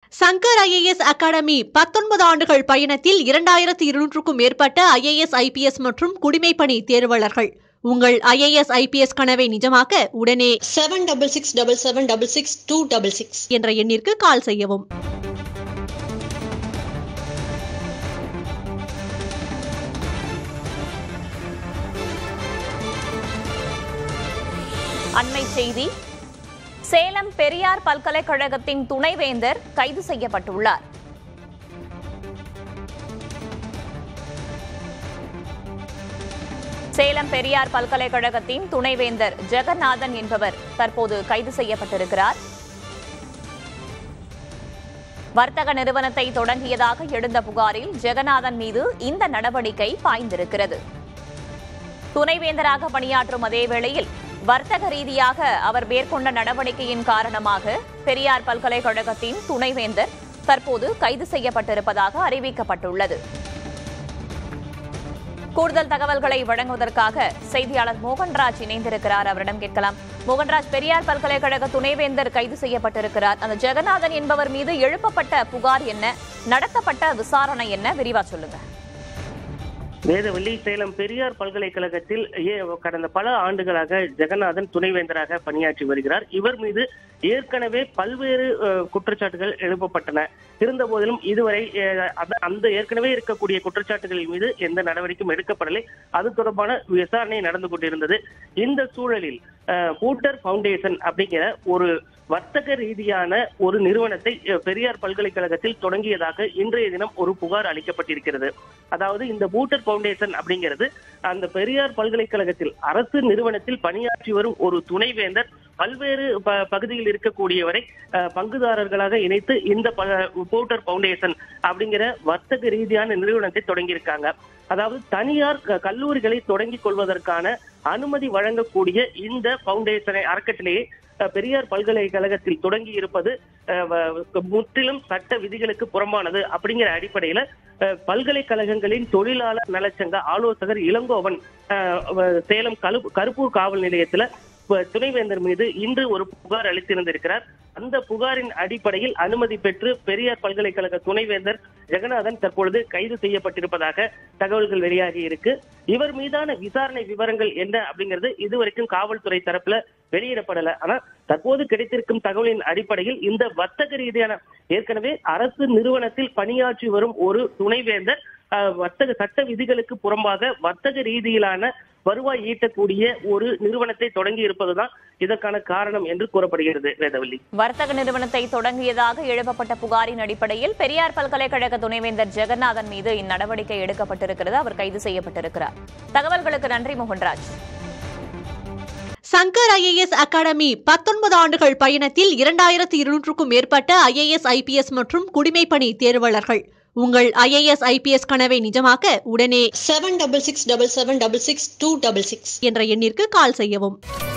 Shankar IAS academy பத்தொன்பது ஆண்டுகள் பயணத்தில் இரண்டாயிரத்து இருநூற்றுக்கும் மேற்பட்ட ஐஏஎஸ் ஐபிஎஸ் மற்றும் குடிமைப்பணி தேர்வாளர்கள் உங்கள் ஐஏஎஸ் ஐபிஎஸ் கனவை நிஜமாக்க உடனே seven double six double seven double six two double six. என்ற எண்ணிற்கு கால் செய்யவும் அண்மை செய்தி சேலம் பெரியார் பல்கலைக்கழகத்தின் துணைவேந்தர் கைது செய்யப்பட்டுள்ளார் சேலம் பெரியார் பல்கலைக்கழகத்தின் துணைவேந்தர் ஜெகநாதன் என்பவர் தற்போது கைது செய்யப்பட்டிருக்கிறார் வர்த்தக நிறுவனத்தை தொடங்கியதாக எழுந்த புகாரில் ஜெகநாதன் மீது இந்த நடவடிக்கை பாய்ந்திருக்கிறது துணைவேந்தராக பணியாற்றும் அதே வேளையில் வர்த்தக ரீதியாக அவர் மேற்கொண்ட நடவடிக்கையின் காரணமாக பெரியார் பல்கலைக்கழகத்தின் துணைவேந்தர் தற்போது கைது செய்யப்பட்டிருப்பதாக அறிவிக்கப்பட்டுள்ளது கூடுதல் தகவல்களை வழங்குவதற்காக செய்தியாளர் மோகன்ராஜ் இணைந்திருக்கிறார் அவரிடம் கேட்கலாம் மோகன்ராஜ் பெரியார் பல்கலைக்கழக துணைவேந்தர் கைது செய்யப்பட்டிருக்கிறார் அந்த ஜெகநாதன் என்பவர் மீது எழுப்பப்பட்ட புகார் என்ன நடத்தப்பட்ட விசாரணை என்ன விரிவா சொல்லுங்க வேதவள்ளி சேலம் பெரியார் பல்கலைக்கழகத்தில் ஏ- கடந்த பல ஆண்டுகளாக ஜெகநாதன் துணைவேந்தராக பணியாற்றி வருகிறார் இவர் மீது ஏற்கனவே பல்வேறு அஹ், குற்றச்சாட்டுகள் எழுப்பப்பட்டன இருந்த போதிலும் இதுவரை அஹ், அந்த- அந்த ஏற்கனவே இருக்கக்கூடிய குற்றச்சாட்டுகளின் மீது எந்த நடவடிக்கையும் எடுக்கப்படவில்லை அது தொடர்பான விசாரணை நடந்து கொண்டிருந்தது இந்த சூழலில் அஹ், பூட்டர் ஃபவுண்டேஷன் அப்படிங்கிற ஒரு வர்த்தக ரீதியான ஒரு நிறுவனத்தை அஹ், பெரியார் பல்கலைக்கழகத்தில் தொடங்கியதாக இன்றைய தினம் ஒரு புகார் அளிக்கப்பட்டிருக்கிறது அதாவது இந்த பூட்டர் ஃபவுண்டேஷன் அப்படிங்கிறது அந்த பெரியார் பல்கலைக்கழகத்தில் அரசு நிறுவனத்தில் பணியாற்றி வரும் ஒரு துணைவேந்தர் பல்வேறு ப- பகுதியில் இருக்கக்கூடியவரை அஹ், பங்குதாரர்களாக இணைத்து இந்த பூட்டர் ஃபவுண்டேஷன் அப்படிங்கிற வர்த்தக ரீதியான நிறுவனத்தை தொடங்கியிருக்காங்க அதாவது தனியார் க- கல்லூரிகளை தொடங்கிக் கொள்வதற்கான அனுமதி வழங்கக்கூடிய இந்த பவுண்டேஷனை அறக்கட்டளையை அஹ், பெரியார் பல்கலைக்கழகத்தில் தொடங்கி இருப்பது அஹ், வ- முற்றிலும் சட்ட விதிகளுக்கு புறம்பானது அப்படிங்கிற அடிப்படையில அஹ், பல்கலைக்கழகங்களின் தொழிலாளர் நலச்சங்க ஆலோசகர் இளங்கோவன் அஹ், வ- சேலம் கலு- கருப்பூர் காவல் நிலையத்துல ப- துணைவேந்தர் மீது இன்று ஒரு புகார் அளித்திருந்திருக்கிறார் அந்த புகாரின் அடிப்படையில் அனுமதி பெற்று பெரியார் பல்கலைக்கழக துணைவேந்தர் ஜெகநாதன் தற்பொழுது கைது செய்யப்பட்டிருப்பதாக தகவல்கள் வெளியாகி இருக்கு இவர் மீதான விசாரணை விவரங்கள் என்ன அப்படிங்கிறது இதுவரைக்கும் காவல்துறை தரப்புல வெளியிடப்படல ஆனா தற்போது கிடைத்திருக்கும் தகவலின் அடிப்படையில் இந்த வர்த்தக ரீதியான ஏற்கனவே அரசு நிறுவனத்தில் பணியாற்றி வரும் ஒரு துணைவேந்தர் அஹ், வர்த்தக சட்ட விதிகளுக்கு புறம்பாக வர்த்தக ரீதியிலான வருவாய் ஈட்டக்கூடிய ஒரு நிறுவனத்தை தொடங்கி இருப்பதுதான் இதற்கான காரணம் என்று கூறப்படுகிறது வேதவல்லி வர்த்தக நிறுவனத்தை தொடங்கியதாக எழுப்பப்பட்ட புகாரின் அடிப்படையில் பெரியார் பல்கலைக்கழக துணைவேந்தர் ஜெகநாதன் மீது இந்நடவடிக்கை எடுக்கப்பட்டிருக்கிறது அவர் கைது செய்யப்பட்டிருக்கிறார் தகவல்களுக்கு நன்றி மோகன்ராஜ் சங்கர் ஐஏஎஸ் அகாடமி பத்தொன்பது ஆண்டுகள் பயணத்தில் இரண்டாயிரத்து இருநூற்றுக்கும் மேற்பட்ட ஐஏஎஸ் ஐபிஎஸ் மற்றும் குடிமைப்பணி தேர்வாளர்கள் உங்கள் ஐஏஎஸ் ஐபிஎஸ் கனவை நிஜமாக்க உடனே seven double six double seven double six two double six. என்ற எண்ணிற்கு கால் செய்யவும்